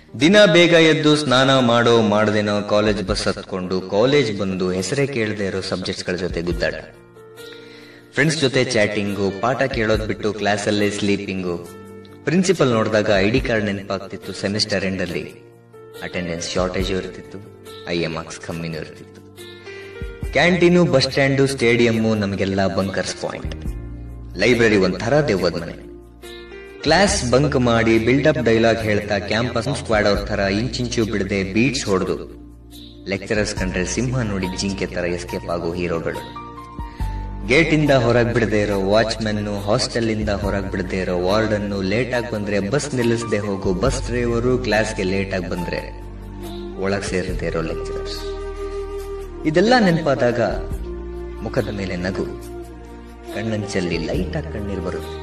ದಿನ ಬೇಗ ಎದ್ದು ಸ್ನಾನ ಮಾಡೋ ಮಾಡದೇನೋ ಕಾಲೇಜ್ ಬಸ್ ಹತ್ಕೊಂಡು ಕಾಲೇಜ್ ಬಂದು ಹೆಸರೇ ಕೇಳದೆ ಇರೋ ಸಬ್ಜೆಕ್ಟ್ಸ್ ಗಳ ಜೊತೆ ಗುದ್ದಾಡ ಫ್ರೆಂಡ್ಸ್ ಜೊತೆ ಚಾಟಿಂಗು ಪಾಠ ಕೇಳೋದ್ ಬಿಟ್ಟು ಕ್ಲಾಸಲ್ಲೇ ಸ್ಲೀಪಿಂಗು ಪ್ರಿನ್ಸಿಪಲ್ ನೋಡಿದಾಗ ಐ ಡಿ ಕಾರ್ಡ್ ನೆನಪಾಗ್ತಿತ್ತು ಸೆಮಿಸ್ಟರ್ ಎಂಡ್ ಅಲ್ಲಿ ಅಟೆಂಡೆನ್ಸ್ ಶಾರ್ಟೇಜ್ ಇರ್ತಿತ್ತು ಐ ಎ ಮಾರ್ಕ್ಸ್ ಕಮ್ಮಿನೂ ಇರ್ತಿತ್ತು ಕ್ಯಾಂಟೀನು ಬಸ್ ಸ್ಟ್ಯಾಂಡು ಸ್ಟೇಡಿಯಮ್ಮು ನಮಗೆಲ್ಲ ಬಂಕರ್ಸ್ ಪಾಯಿಂಟ್ ಲೈಬ್ರರಿ ಒಂಥರ ದೆವ್ವದ ಮನೆ ಕ್ಲಾಸ್ ಬಂಕ್ ಮಾಡಿ ಬಿಲ್ಡಪ್ ಡೈಲಾಗ್ ಹೇಳ್ತಾ ಕ್ಯಾಂಪಸ್ ಸ್ಕ್ವಾಡ್ ಅವ್ರ ತರ ಇಂಚಿಂಚು ಬಿಡದೆ ಬೀಟ್ಸ್ ಹೊಡೆದು ಲೆಕ್ಚರರ್ಸ್ ಕಂಡ್ರೆ ಸಿಂಹ ನೋಡಿ ಜಿಂಕೆ ತರ ಎಸ್ಕೇಪ್ ಆಗೋ ಹೀರೋಗಳು ಗೇಟ್ ಇಂದ ಹೊರಗ್ ಬಿಡದೆ ಇರೋ ವಾಚ್ಮೆನ್ ಹಾಸ್ಟೆಲ್ ಇಂದ ಹೊರಗ್ ಬಿಡದೆ ಇರೋ ವಾರ್ಡನ್ನು ಲೇಟ್ ಆಗಿ ಬಂದ್ರೆ ಬಸ್ ನಿಲ್ಲಿಸದೆ ಹೋಗೋ ಬಸ್ ಡ್ರೈವರು ಕ್ಲಾಸ್ಗೆ ಲೇಟ್ ಆಗಿ ಬಂದ್ರೆ ಒಳಗ್ ಸೇರದೆ ಇರೋ ಲೆಕ್ಚರರ್ಸ್ ಇದೆಲ್ಲ ನೆನಪಾದಾಗ ಮುಖದ ಮೇಲೆ ನಗು ಕಣ್ಣಂಚಲ್ಲಿ ಲೈಟ್ ಆಗಿ ಕಣ್ಣೀರು ಬರುತ್ತೆ